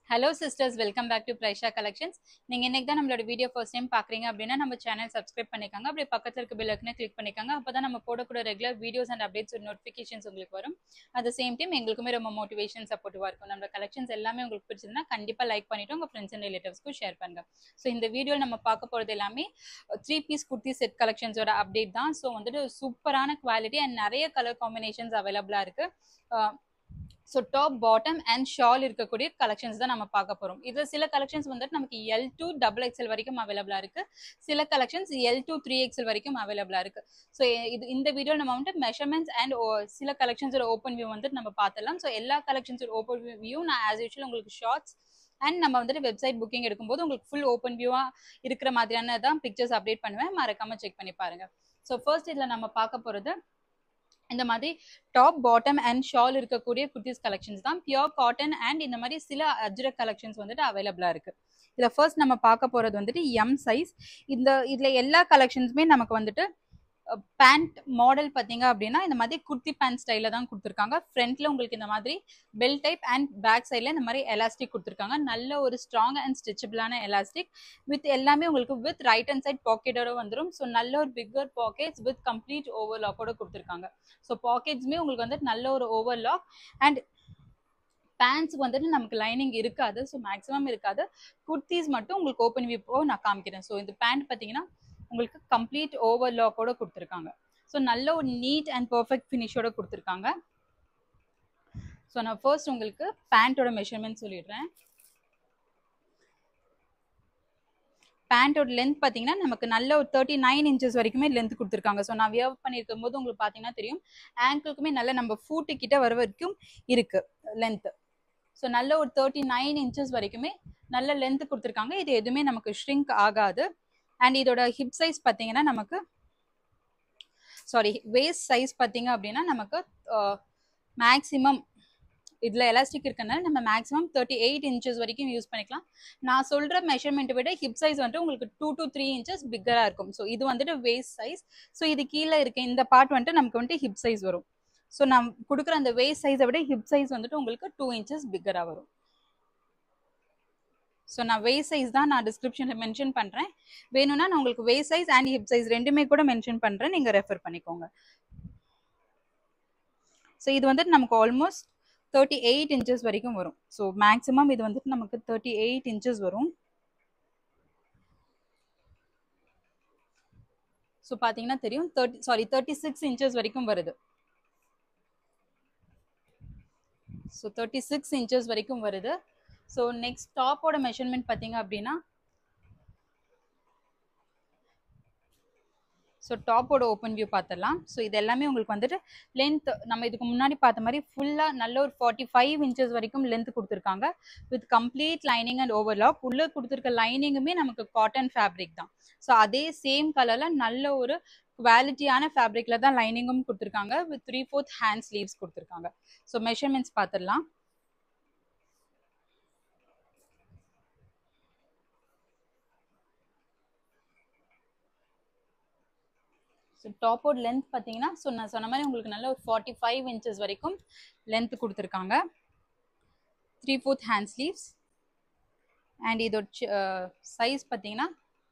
hello sisters welcome back to Praisha collections நீங்கள் இன்னைக்கு தான் நம்மளோட வீடியோ ஃபர்ஸ்ட் டைம் பார்க்குறீங்க அப்படின்னா நம்ம சேனல் சப்ஸ்கிரைப் பண்ணிக்கோங்க அப்படியே பக்கத்தில் இருக்க பெல் ஐக்கனை கிளிக் பண்ணிக்கோங்க அப்போ தான் நம்ம போடக்கூடிய regular videos and updates notifications உங்களுக்கு வரும் அட் த சேம் டைம் எங்களுக்குமே ரொம்ப மோட்டிவேஷன் சப்போர்ட்டிவாக இருக்கும் நம்ம கலெக்ஷன்ஸ் எல்லாமே உங்களுக்கு பிடிச்சிருந்தா கண்டிப்பாக லைக் பண்ணிட்டு உங்கள் ஃப்ரெண்ட்ஸ் அண்ட் ரிலேட்டிவ்ஸ்க்கும் ஷேர் பண்ணுங்க ஸோ இந்த வீடியோவில் நம்ம பார்க்க போகிறது எல்லாமே த்ரீ பீஸ் குர்த்தி செட் கலெக்ஷன்ஸோட அப்டேட் தான் ஸோ வந்துட்டு சூப்பரான குவாலிட்டி அண்ட் நிறைய கலர் காம்பினேஷன்ஸ் அவைலபிளாக இருக்குது so top bottom and shawl இருக்கக்கூடிய கலெக்ஷன்ஸ் தான் நம்ம பார்க்க போகிறோம் இதில் சில கலெக்ஷன்ஸ் வந்துட்டு நமக்கு எல் டூ டபுள் எக்ஸல் வரைக்கும் அவைலபிளாக இருக்குது சில collections L to three XL வரைக்கும் அவைலபிளாக இருக்குது ஸோ இது இந்த வீடியோவில் நம்ம வந்துட்டு மெஷர்மெண்ட்ஸ் அண்ட் சில கலெக்ஷன்ஸோட ஓப்பன் வியூ வந்துட்டு நம்ம பார்த்துடலாம் ஸோ எல்லா கலெக்ஷன்ஸோட ஓப்பன் வியூ நான் ஆஸ் யூஷுவல் உங்களுக்கு ஷார்ட்ஸ் அண்ட் நம்ம வந்துட்டு வெப்சைட் புக்கிங் எடுக்கும்போது உங்களுக்கு ஃபுல் ஓப்பன் வியூவாக இருக்கிற மாதிரியான தான் பிக்சர்ஸ் அப்டேட் பண்ணுவேன் மறக்காமல் செக் பண்ணி பாருங்கள் ஸோ ஃபர்ஸ்ட் இதில் நம்ம பார்க்க போகிறது இந்த மாதிரி டாப் பாட்டம் அண்ட் ஷால் இருக்கக்கூடிய குர்த்திஸ் கலெக்ஷன்ஸ் தான் பியோர் காட்டன் அண்ட் இந்த மாதிரி சில அஜ்ரக் கலெக்ஷன்ஸ் வந்துட்டு அவைலபிளாக இருக்குது இதில் ஃபர்ஸ்ட் நம்ம பார்க்க போகிறது வந்துட்டு எம் சைஸ் இந்த இதில் எல்லா கலெக்ஷன்ஸுமே நமக்கு வந்துட்டு பேண்ட் மாடல் பார்த்தீங்க அப்படின்னா இந்த மாதிரி குர்த்தி பேண்ட் ஸ்டைலில் தான் கொடுத்துருக்காங்க ஃப்ரண்ட்ல உங்களுக்கு இந்த மாதிரி பெல் டைப் அண்ட் பேக் சைடில் இந்த மாதிரி எலாஸ்டிக் கொடுத்துருக்காங்க நல்ல ஒரு ஸ்ட்ராங் அண்ட் ஸ்ட்ரெச்சபிளான எலாஸ்டிக் வித் எல்லாமே உங்களுக்கு வித் ரைட் ஹேண்ட் சைட் பாக்கெட்டோட வந்துடும் ஸோ நல்ல ஒரு பிக்கர் பாக்கெட்ஸ் வித் கம்ப்ளீட் ஓவர்லாக்கோட கொடுத்துருக்காங்க ஸோ பாக்கெட்ஸுமே உங்களுக்கு வந்துட்டு நல்ல ஒரு ஓவர்லாக் அண்ட் பேண்ட்ஸுக்கு வந்துட்டு நமக்கு லைனிங் இருக்காது ஸோ மேக்ஸிமம் இருக்காது குர்த்திஸ் மட்டும் உங்களுக்கு ஓப்பன் வியூப்போ நான் காமிக்கிறேன் ஸோ இந்த பேண்ட் பார்த்தீங்கன்னா உங்களுக்கு கம்ப்ளீட் ஓவர்லாக்கோட கொடுத்துருக்காங்க ஸோ நல்ல ஒரு நீட் அண்ட் பர்ஃபெக்ட் ஃபினிஷோட கொடுத்துருக்காங்க ஸோ நான் ஃபர்ஸ்ட் உங்களுக்கு பேண்ட்டோட மெஷர்மெண்ட் சொல்லிடுறேன் பேண்ட்டோட லென்த் பார்த்தீங்கன்னா நமக்கு நல்ல ஒரு தேர்ட்டி நைன் இன்ச்சஸ் வரைக்குமே லென்த் கொடுத்துருக்காங்க ஸோ நான் வியர் பண்ணியிருக்கும் போது உங்களுக்கு பார்த்தீங்கன்னா தெரியும் ஆங்கிளுக்குமே நல்ல நம்ம ஃபூட்டு கிட்ட வர வரைக்கும் இருக்கு லென்த்து ஸோ நல்ல ஒரு தேர்ட்டி நைன் இன்ச்சஸ் வரைக்குமே நல்ல லென்த் கொடுத்துருக்காங்க இது எதுவுமே நமக்கு ஷ்ரிங்க் ஆகாது அண்ட் இதோட ஹிப் சைஸ் பார்த்தீங்கன்னா நமக்கு சாரி வேஸ்ட் சைஸ் பார்த்தீங்க அப்படின்னா நமக்கு மேக்ஸிமம் இதில் எலாஸ்டிக் இருக்கனால நம்ம மேக்ஸிமம் தேர்ட்டி எயிட் இன்ச்சஸ் வரைக்கும் யூஸ் பண்ணிக்கலாம் நான் சொல்கிற மெஷர்மெண்ட்டை விட ஹிப் சைஸ் வந்துட்டு உங்களுக்கு டூ டு த்ரீ இன்ச்சஸ் பிக்கராக இருக்கும் ஸோ இது வந்துட்டு வேஸ்ட் சைஸ் ஸோ இது கீழே இருக்க இந்த பார்ட் வந்துட்டு நமக்கு வந்துட்டு ஹிப் சைஸ் வரும் ஸோ நான் கொடுக்குற அந்த வேஸ்ட் சைஸை விட ஹிப் சைஸ் வந்துட்டு உங்களுக்கு டூ இன்ச்சஸ் பிக்கராக வரும் ஸோ நான் வேஸ்ட் சைஸ் தான் நான் டிஸ்கிரிப்ஷனில் மென்ஷன் பண்ணுறேன் வேணும்னா நான் உங்களுக்கு waist size and hip size ரெண்டுமே கூட மென்ஷன் பண்ணுறேன் நீங்கள் ரெஃபர் பண்ணிக்கோங்க ஸோ இது வந்துட்டு நமக்கு ஆல்மோஸ்ட் தேர்ட்டி எயிட் இன்ச்சஸ் வரைக்கும் வரும் ஸோ மேக்ஸிமம் இது வந்துட்டு நமக்கு தேர்ட்டி எயிட் இன்ச்சஸ் வரும் ஸோ பார்த்தீங்கன்னா தெரியும் thirty sorry thirty six inches வரைக்கும் வருது ஸோ தேர்ட்டி சிக்ஸ் இன்ச்சஸ் வரைக்கும் வருது ஸோ நெக்ஸ்ட் டாப்போட மெஷர்மெண்ட் பார்த்தீங்க அப்படின்னா ஸோ டாப்போட ஓப்பன் வியூ பார்த்துடலாம் ஸோ இது எல்லாமே உங்களுக்கு வந்துட்டு லென்த் நம்ம இதுக்கு முன்னாடி பார்த்த மாதிரி ஃபுல்லாக நல்ல ஒரு ஃபார்ட்டி ஃபைவ் இன்ச்சஸ் வரைக்கும் லென்த் கொடுத்துருக்காங்க with complete lining and overlock உள்ளே கொடுத்துருக்க லைனிங்குமே நமக்கு காட்டன் ஃபேப்ரிக் தான் ஸோ அதே சேம் கலரில் நல்ல ஒரு குவாலிட்டியான ஃபேப்ரிக்கில் தான் லைனிங்கும் கொடுத்துருக்காங்க with three fourth hand sleeves கொடுத்துருக்காங்க ஸோ மெஷர்மெண்ட்ஸ் பார்த்துடலாம் ஸோ டாப்போட லென்த் பார்த்தீங்கன்னா ஸோ நான் சொன்ன மாதிரி உங்களுக்கு நல்ல ஒரு ஃபார்ட்டி ஃபைவ் இன்ச்சஸ் வரைக்கும் லென்த் கொடுத்துருக்காங்க three fourth hand sleeves and இதோட சைஸ் பார்த்தீங்கன்னா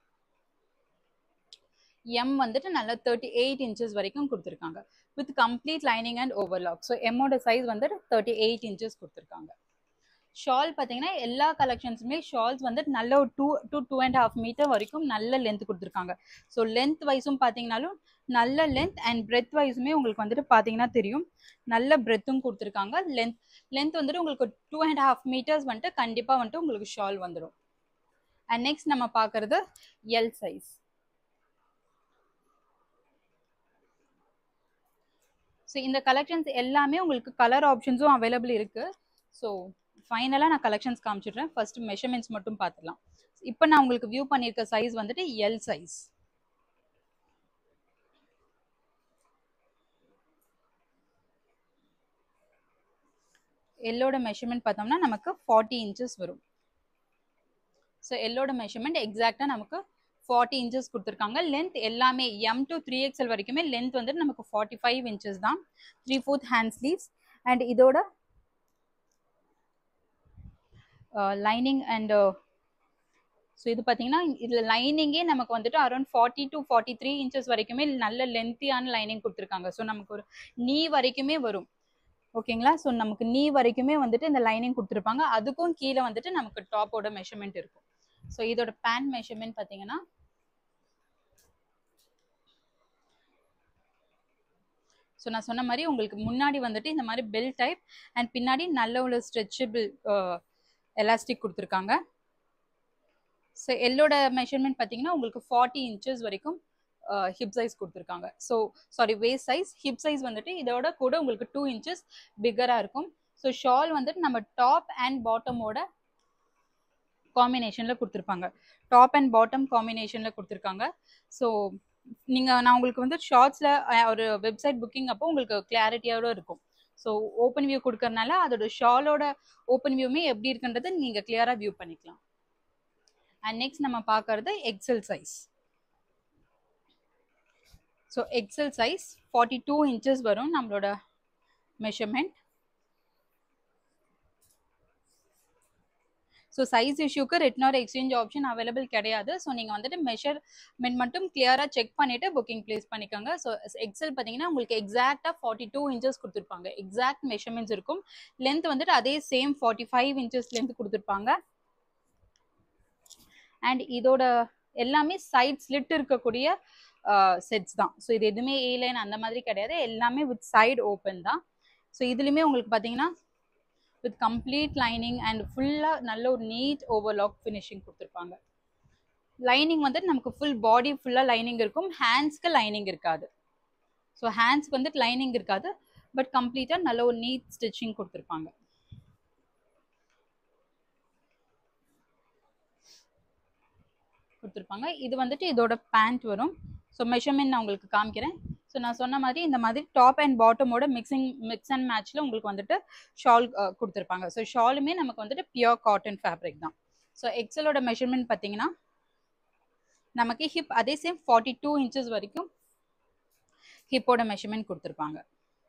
எம் வந்துட்டு நல்லா தேர்ட்டி எயிட் இன்ச்சஸ் வரைக்கும் கொடுத்துருக்காங்க with complete lining and overlock so எம்மோட சைஸ் வந்துட்டு தேர்ட்டி எயிட் இன்ச்சஸ் கொடுத்துருக்காங்க ஷால் பார்த்தீங்கன்னா எல்லா கலெக்ஷன்ஸுமே ஷால்ஸ் வந்துட்டு நல்ல ஒரு two two two and half metre வரைக்கும் நல்ல லென்த் கொடுத்துருக்காங்க ஸோ லென்த் வைஸும் பார்த்தீங்கனாலும் நல்ல லென்த் அண்ட் பிரெத் வைஸுமே உங்களுக்கு வந்துட்டு பார்த்தீங்கன்னா தெரியும் நல்ல பிரெத்தும் கொடுத்துருக்காங்க லென்த் லென்த் வந்துட்டு உங்களுக்கு டூ அண்ட் ஹாஃப் மீட்டர்ஸ் வந்துட்டு கண்டிப்பாக வந்துட்டு உங்களுக்கு ஷால் வந்துடும் அண்ட் நெக்ஸ்ட் நம்ம பார்க்குறது எல் சைஸ் ஸோ இந்த கலெக்ஷன்ஸ் எல்லாமே உங்களுக்கு கலர் ஆப்ஷன்ஸும் அவைலபிள் இருக்குது ஸோ ஃபைனலாக நான் கலெக்ஷன்ஸ் காமிச்சிடுறேன் ஃபர்ஸ்ட் மெஷர்மெண்ட்ஸ் மட்டும் பார்த்துக்கலாம் இப்போ நான் உங்களுக்கு வியூ பண்ணியிருக்க சைஸ் வந்துட்டு எல் சைஸ் எல்லோட மெஷர்மெண்ட் பார்த்தோம்னா நமக்கு ஃபார்ட்டி இன்ச்சஸ் வரும் ஸோ எல்லோட மெஷர்மெண்ட் எக்ஸாக்டாக நமக்கு ஃபார்ட்டி இன்ச்சஸ் கொடுத்துருக்காங்க லென்த் எல்லாமே எம் டு த்ரீ எக்ஸ்எல் வரைக்குமே லென்த் வந்துட்டு நமக்கு ஃபார்ட்டி ஃபைவ் இன்ச்சஸ் தான் three fourth hand sleeves and இதோட லைனிங் அண்ட் ஸோ இது பார்த்தீங்கன்னா இதில் லைனிங்கே நமக்கு வந்துட்டு around forty to forty three inches வரைக்குமே நல்ல லென்த்தியான லைனிங் கொடுத்துருக்காங்க ஸோ நமக்கு ஒரு நீ வரைக்குமே வரும் ஓகேங்களா ஸோ நமக்கு நீ வரைக்குமே வந்துட்டு இந்த லைனிங் கொடுத்துருப்பாங்க அதுக்கும் கீழே வந்துட்டு நமக்கு டாப்போட மெஷர்மெண்ட் இருக்கும் ஸோ இதோட பேண்ட் மெஷர்மெண்ட் பார்த்தீங்கன்னா ஸோ நான் சொன்ன மாதிரி உங்களுக்கு முன்னாடி வந்துட்டு இந்த மாதிரி பெல் டைப் அண்ட் பின்னாடி நல்ல ஒரு ஸ்ட்ரெச்சபிள் எலாஸ்டிக் கொடுத்துருக்காங்க ஸோ எல்லோட மெஷர்மெண்ட் பார்த்தீங்கன்னா உங்களுக்கு ஃபார்ட்டி இன்ச்சஸ் வரைக்கும் ஹிப் சைஸ் கொடுத்துருக்காங்க so sorry waist size hip size வந்துட்டு இதோட கூட உங்களுக்கு டூ இன்ச்சஸ் பிக்கராக இருக்கும் ஸோ ஷால் வந்துட்டு நம்ம டாப் அண்ட் பாட்டமோட காம்பினேஷனில் கொடுத்துருப்பாங்க டாப் அண்ட் பாட்டம் காம்பினேஷனில் கொடுத்துருக்காங்க ஸோ நீங்கள் நான் உங்களுக்கு வந்து ஷார்ட்ஸில் ஒரு வெப்சைட் புக்கிங் அப்போ உங்களுக்கு கிளாரிட்டியோட இருக்கும் ஸோ ஓப்பன் வியூ கொடுக்கறனால அதோட ஷாலோட ஓப்பன் வியூமே எப்படி இருக்குன்றது நீங்கள் கிளியராக வியூ பண்ணிக்கலாம் அண்ட் நெக்ஸ்ட் நம்ம பார்க்கறது XL size so XL size forty two inches வரும் நம்மளோட மெஷர்மெண்ட் ஸோ சைஸ் இஷ்யூக்கு return or exchange option available கிடையாது ஸோ நீங்கள் வந்துட்டு மெஷர்மெண்ட் மட்டும் கிளியராக செக் பண்ணிவிட்டு புக்கிங் ப்ளேஸ் பண்ணிக்கோங்க ஸோ எக்ஸல் பார்த்தீங்கன்னா உங்களுக்கு எக்ஸாக்டாக ஃபார்ட்டி டூ இன்ச்சஸ் கொடுத்துருப்பாங்க எக்ஸாக்ட் மெஷர்மெண்ட்ஸ் இருக்கும் லென்த் வந்துட்டு அதே same forty five inches length கொடுத்துருப்பாங்க அண்ட் இதோட எல்லாமே சைட் ஸ்லிட் இருக்கக்கூடிய செட்ஸ் தான் ஸோ இது எதுவுமே ஏ லைன் அந்த மாதிரி கிடையாது எல்லாமே வித் சைடு ஓப்பன் தான் ஸோ இதுலேயுமே உங்களுக்கு பார்த்தீங்கன்னா வித் கம்ப்ளீட் லைனிங் அண்ட் ஃபுல்லாக நல்ல ஒரு நீட் ஓவர்லாக் ஃபினிஷிங் கொடுத்துருப்பாங்க லைனிங் வந்துட்டு நமக்கு ஃபுல் பாடி ஃபுல்லாக லைனிங் இருக்கும் ஹேண்ட்ஸ்க்கு லைனிங் இருக்காது ஸோ ஹேண்ட்ஸ்க்கு வந்துட்டு லைனிங் இருக்காது பட் கம்ப்ளீட்டாக நல்ல ஒரு நீட் ஸ்டிச்சிங் கொடுத்துருப்பாங்க கொடுத்துருப்பாங்க இது வந்துட்டு இதோட பேண்ட் வரும் ஸோ மெஷர்மெண்ட் நான் உங்களுக்கு காமிக்கிறேன் ஸோ நான் சொன்ன மாதிரி இந்த மாதிரி டாப் அண்ட் பாட்டமோட மிக்சிங் மிக்ஸ் அண்ட் மேட்ச்சில் உங்களுக்கு வந்துட்டு ஷால் கொடுத்துருப்பாங்க ஸோ ஷாலுமே நமக்கு வந்துட்டு பியோர் காட்டன் ஃபேப்ரிக் தான் ஸோ எக்ஸலோட மெஷர்மெண்ட் பார்த்தீங்கன்னா நமக்கு ஹிப் அதே சேம் ஃபார்ட்டி டூ இன்ச்சஸ் வரைக்கும் ஹிப்போட மெஷர்மெண்ட் கொடுத்துருப்பாங்க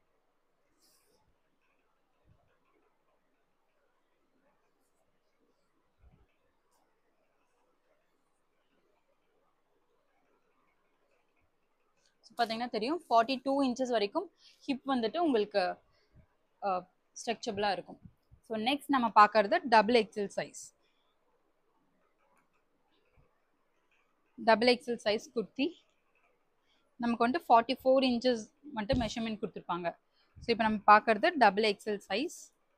பார்த்தீங்கன்னா தெரியும் ஃபார்ட்டி டூ இன்ச்சஸ் வரைக்கும் ஹிப் வந்துட்டு உங்களுக்கு ஸ்ட்ரக்சபிளாக இருக்கும் ஸோ நெக்ஸ்ட் நம்ம பார்க்கறது double XL size double XL size kurti நமக்கு வந்துட்டு ஃபார்ட்டி ஃபோர் இன்ச்சஸ் வந்துட்டு மெஷர்மெண்ட் கொடுத்துருப்பாங்க ஸோ இப்போ நம்ம பார்க்கறது டபுள் எக்ஸல் சைஸ்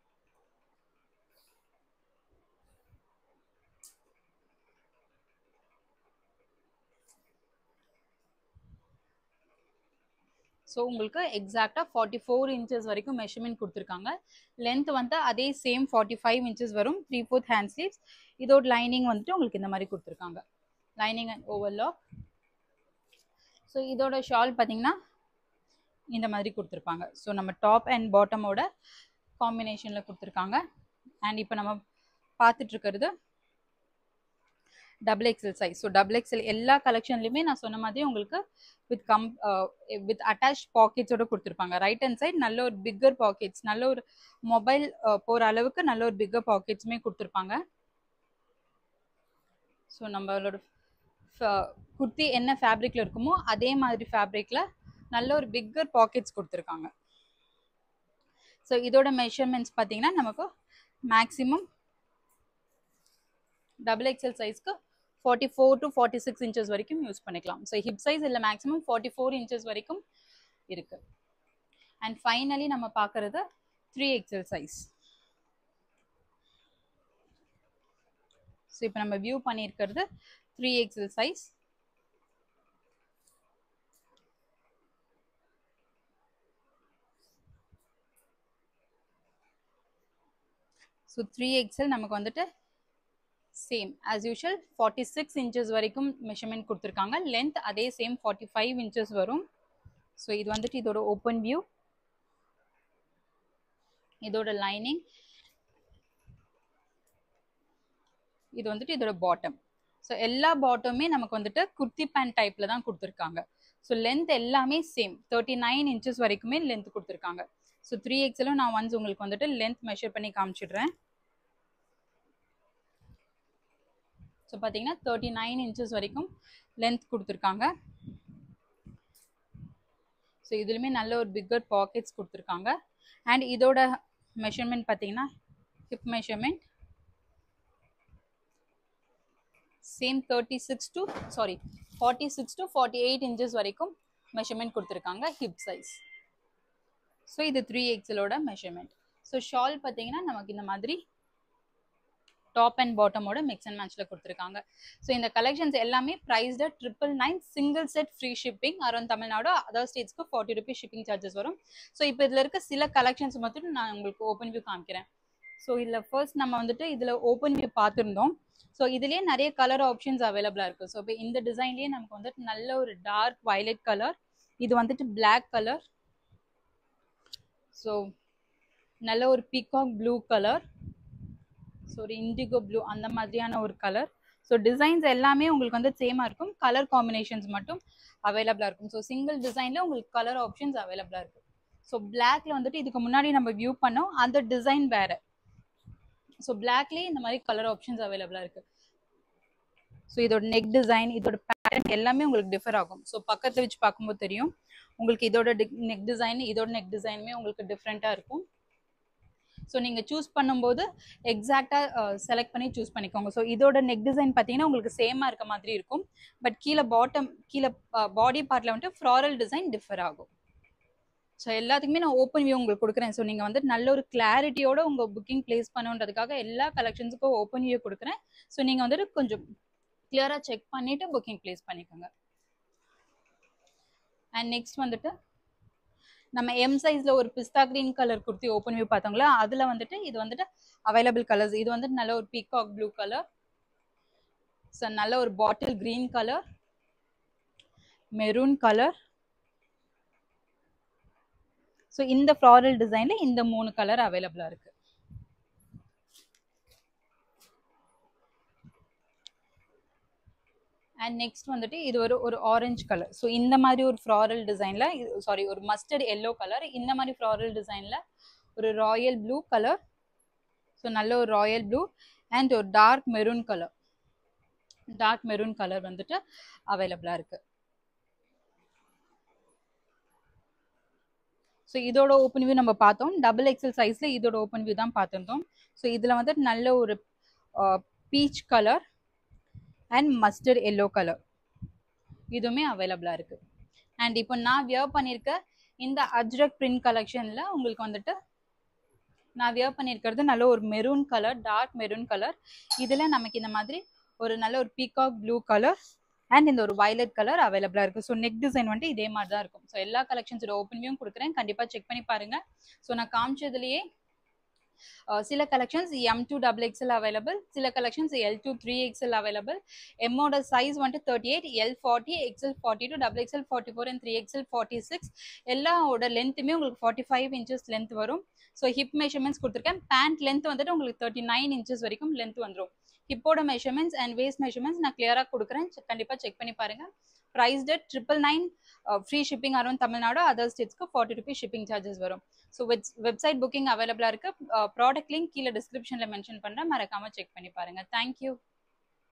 ஸோ உங்களுக்கு எக்ஸாக்டாக ஃபார்ட்டி ஃபோர் இன்ச்சஸ் வரைக்கும் மெஷர்மெண்ட் கொடுத்துருக்காங்க லென்த் வந்து அதே சேம் ஃபார்ட்டி ஃபைவ் இன்ச்சஸ் வரும் த்ரீ ஃபோர்த் ஹேண்ட் ஸ்லீவ்ஸ் இதோட லைனிங் வந்துட்டு உங்களுக்கு இந்த மாதிரி கொடுத்துருக்காங்க லைனிங் அண்ட் ஓவர்லாக் ஸோ இதோட ஷால் பார்த்தீங்கன்னா இந்த மாதிரி கொடுத்துருப்பாங்க ஸோ நம்ம டாப் அண்ட் பாட்டமோட காம்பினேஷனில் கொடுத்துருக்காங்க அண்ட் இப்போ நம்ம பார்த்துட்ருக்கிறது double XL size so double XL எல்லா கலெக்ஷன்லையுமே நான் சொன்ன மாதிரி உங்களுக்கு வித் கம் வித் அட்டாச் பாக்கெட்ஸோட கொடுத்துருப்பாங்க ரைட் ஹேண்ட் சைட் நல்ல ஒரு பிக்கர் பாக்கெட்ஸ் நல்ல ஒரு மொபைல் போகிற அளவுக்கு நல்ல ஒரு பிக்கர் பாக்கெட்ஸுமே கொடுத்துருப்பாங்க ஸோ நம்மளோட குர்த்தி என்ன ஃபேப்ரிக்கில் இருக்குமோ அதே மாதிரி ஃபேப்ரிக்கில் நல்ல ஒரு பிக்கர் பாக்கெட்ஸ் கொடுத்துருக்காங்க ஸோ இதோட மெஷர்மெண்ட்ஸ் பார்த்தீங்கன்னா நமக்கு மேக்ஸிமம் டபுள் எக்ஸல் சைஸ்க்கு forty four to forty six inches வரைக்கும் யூஸ் பண்ணிக்கலாம் ஸோ ஹிப் சைஸ் இல்லை மேக்ஸிமம் ஃபார்ட்டி ஃபோர் இன்ச்சஸ் வரைக்கும் இருக்கு அண்ட் ஃபைனலி நம்ம பார்க்கறது த்ரீ எக்ஸல் சைஸ் ஸோ இப்போ நம்ம வியூ பண்ணியிருக்கிறது three XL size so three XL நமக்கு வந்துட்டு same as usual forty six inches வரைக்கும் மெஷர்மெண்ட் கொடுத்துருக்காங்க லென்த் அதே சேம் ஃபார்ட்டி ஃபைவ் இன்ச்சஸ் வரும் ஸோ இது வந்துட்டு இதோட ஓப்பன் வியூ இதோட லைனிங் இது வந்துட்டு இதோட பாட்டம் ஸோ எல்லா பாட்டமுமே நமக்கு வந்துட்டு குர்த்தி பேண்ட் டைப்பில் தான் கொடுத்துருக்காங்க ஸோ லென்த் எல்லாமே சேம் தேர்ட்டி நைன் இன்ச்சஸ் வரைக்குமே லென்த் கொடுத்துருக்காங்க ஸோ த்ரீ எக்ஸலும் நான் ஒன்ஸ் உங்களுக்கு வந்துட்டு லென்த் மெஷர் பண்ணி காமிச்சிடுறேன் ஸோ பார்த்தீங்கன்னா தேர்ட்டி நைன் இன்ச்சஸ் வரைக்கும் லென்த் கொடுத்துருக்காங்க ஸோ இதுலையுமே நல்ல ஒரு பிக்கர் பாக்கெட்ஸ் கொடுத்துருக்காங்க அண்ட் இதோட மெஷர்மெண்ட் பார்த்தீங்கன்னா hip measurement same thirty six to sorry forty six to forty eight inches வரைக்கும் மெஷர்மெண்ட் கொடுத்துருக்காங்க ஹிப் சைஸ் ஸோ இது த்ரீ எக்ஸலோட மெஷர்மெண்ட் ஸோ ஷால் பார்த்தீங்கன்னா நமக்கு இந்த மாதிரி டாப் அண்ட் பாட்டமோட மிக்ஸ் அண்ட் மேட்ச்ல கொடுத்துருக்காங்க ஸோ இந்த கலெக்ஷன்ஸ் எல்லாமே priced triple nine single set free shipping around Tamil Nadu other ஸ்டேட்ஸ்க்கு ஃபார்ட்டி ருபீஸ் ஷிப்பிங் சார்ஜஸ் வரும் ஸோ இப்போ இதில் இருக்க சில கலெக்ஷன்ஸ் மட்டும் நான் உங்களுக்கு ஓப்பன் வியூ காமிக்கிறேன் ஸோ இதில் ஃபர்ஸ்ட் நம்ம வந்துட்டு இதில் ஓப்பன் வியூ பார்த்துருந்தோம் ஸோ இதுலேயே நிறைய கலர் ஆப்ஷன்ஸ் அவைலபிளாக இருக்குது ஸோ இப்போ இந்த டிசைன்லேயே நமக்கு வந்துட்டு நல்ல ஒரு டார்க் வயலட் கலர் இது வந்துட்டு பிளாக் கலர் ஸோ நல்ல ஒரு பீகாக் ப்ளூ கலர் ஸோ ஒரு இண்டிகோ ப்ளூ அந்த மாதிரியான ஒரு கலர் ஸோ டிசைன்ஸ் எல்லாமே உங்களுக்கு வந்து சேமாக இருக்கும் கலர் காம்பினேஷன்ஸ் மட்டும் அவைலபிளாக இருக்கும் ஸோ சிங்கிள் டிசைனில் உங்களுக்கு கலர் ஆப்ஷன்ஸ் அவைலபிளாக இருக்குது ஸோ பிளாக்ல வந்துட்டு இதுக்கு முன்னாடி நம்ம வியூ பண்ணோம் அந்த டிசைன் வேறு ஸோ பிளாக்லேயே இந்த மாதிரி கலர் ஆப்ஷன்ஸ் அவைலபிளாக இருக்குது ஸோ இதோட நெக் டிசைன் இதோட பேட்டர்ன் எல்லாமே உங்களுக்கு டிஃபர் ஆகும் ஸோ பக்கத்தில் வச்சு பார்க்கும்போது தெரியும் உங்களுக்கு இதோட நெக் டிசைன் இதோட நெக் டிசைனுமே உங்களுக்கு டிஃப்ரெண்ட்டாக இருக்கும் ஸோ நீங்கள் சூஸ் பண்ணும்போது எக்ஸாக்டாக செலக்ட் பண்ணி சூஸ் பண்ணிக்கோங்க ஸோ இதோட நெக் டிசைன் பார்த்தீங்கன்னா உங்களுக்கு சேமாக இருக்க மாதிரி இருக்கும் பட் கீழே பாட்டம் கீழே பாடி பார்ட்டில் வந்துட்டு ஃப்ளாரல் டிசைன் டிஃபர் ஆகும் ஸோ எல்லாத்துக்குமே நான் ஓப்பன் வியூ உங்களுக்கு கொடுக்குறேன் ஸோ நீங்கள் வந்து நல்ல ஒரு கிளாரிட்டியோட உங்கள் புக்கிங் ப்ளேஸ் பண்ணுன்றதுக்காக எல்லா கலெக்ஷன்ஸுக்கும் ஓப்பன் வியூ கொடுக்குறேன் ஸோ நீங்கள் வந்துட்டு கொஞ்சம் கிளியராக செக் பண்ணிவிட்டு புக்கிங் ப்ளேஸ் பண்ணிக்கோங்க அண்ட் நெக்ஸ்ட் வந்துட்டு நம்ம எம் சைஸில் ஒரு பிஸ்தா green colour kurti open view பார்த்தோங்களா அதில் வந்துட்டு இது வந்துட்டு அவைலபிள் கலர்ஸ் இது வந்துட்டு நல்ல ஒரு பீகாக் ப்ளூ கலர் ஸோ நல்ல ஒரு bottle green colour maroon colour so இந்த ஃப்ளாரல் டிசைனில் இந்த மூணு கலர் அவைலபிளாக இருக்குது அண்ட் நெக்ஸ்ட் வந்துட்டு இது ஒரு ஒரு ஆரஞ்சு கலர் ஸோ இந்த மாதிரி ஒரு ஃப்ளாரல் டிசைனில் சாரி ஒரு மஸ்டர்ட் எல்லோ கலர் இந்த மாதிரி ஃப்ளாரல் டிசைனில் ஒரு ராயல் ப்ளூ கலர் ஸோ நல்ல ஒரு ராயல் ப்ளூ அண்ட் ஒரு dark maroon colour dark maroon colour வந்துட்டு அவைலபிளாக இருக்குது ஸோ இதோட ஓப்பன் வியூ நம்ம பார்த்தோம் டபுள் எக்ஸல் சைஸில் இதோட ஓப்பன் வியூ தான் பார்த்துருந்தோம் ஸோ இதில் வந்துட்டு நல்ல ஒரு peach colour and mustard yellow colour இதுவுமே அவைலபிளாக இருக்குது அண்ட் இப்போ நான் வியர் பண்ணியிருக்க இந்த அஜ்ரக் பிரிண்ட் கலெக்ஷனில் உங்களுக்கு வந்துட்டு நான் வியர் பண்ணியிருக்கிறது நல்ல ஒரு maroon colour dark maroon colour இதில் நமக்கு இந்த மாதிரி ஒரு நல்ல ஒரு பீகாக் ப்ளூ கலர் அண்ட் இந்த ஒரு வயலட் கலர் அவைலபிளாக இருக்குது ஸோ நெக் டிசைன் வந்துட்டு இதே மாதிரி தான் இருக்கும் ஸோ எல்லா கலெக்ஷன்ஸோட ஓப்பன்வியும் கொடுக்குறேன் கண்டிப்பாக செக் பண்ணி பாருங்கள் ஸோ நான் காமிச்சதுலேயே சில collections M to double XL available சில collections L to three XL available எம்மோட சைஸ் வந்துட்டு thirty eight L forty XL forty two double XL forty four and three XL forty six எல்லாவோட லென்த்துமே உங்களுக்கு ஃபார்ட்டி ஃபைவ் இன்ச்சஸ் லென்த் வரும் so hip measurements கொடுத்துருக்கேன் pant length வந்துட்டு உங்களுக்கு thirty nine inches வரைக்கும் லென்த் வந்துடும் ஹிப்போட மெஷர்மெண்ட்ஸ் அண்ட் வேஸ்ட் மெஷர்மெண்ட்ஸ் நான் கிளியராக கொடுக்குறேன் கண்டிப்பாக செக் பண்ணி பாருங்கள் price priced triple nine free shipping around Tamil Nadu other ஸ்டேட்ஸ்க்கு ஃபார்ட்டி ருபீஸ் ஷிப்பிங் சார்ஜஸ் வரும் ஸோ வெப் வெப்சைட் புக்கிங் அவைலபிளாக இருக்குது ப்ராடக்ட் லிங்க் கீழே டிஸ்கிரிப்ஷனில் மென்ஷன் பண்ணுறேன் மறக்காமல் செக் பண்ணி பாருங்கள் தேங்க்யூ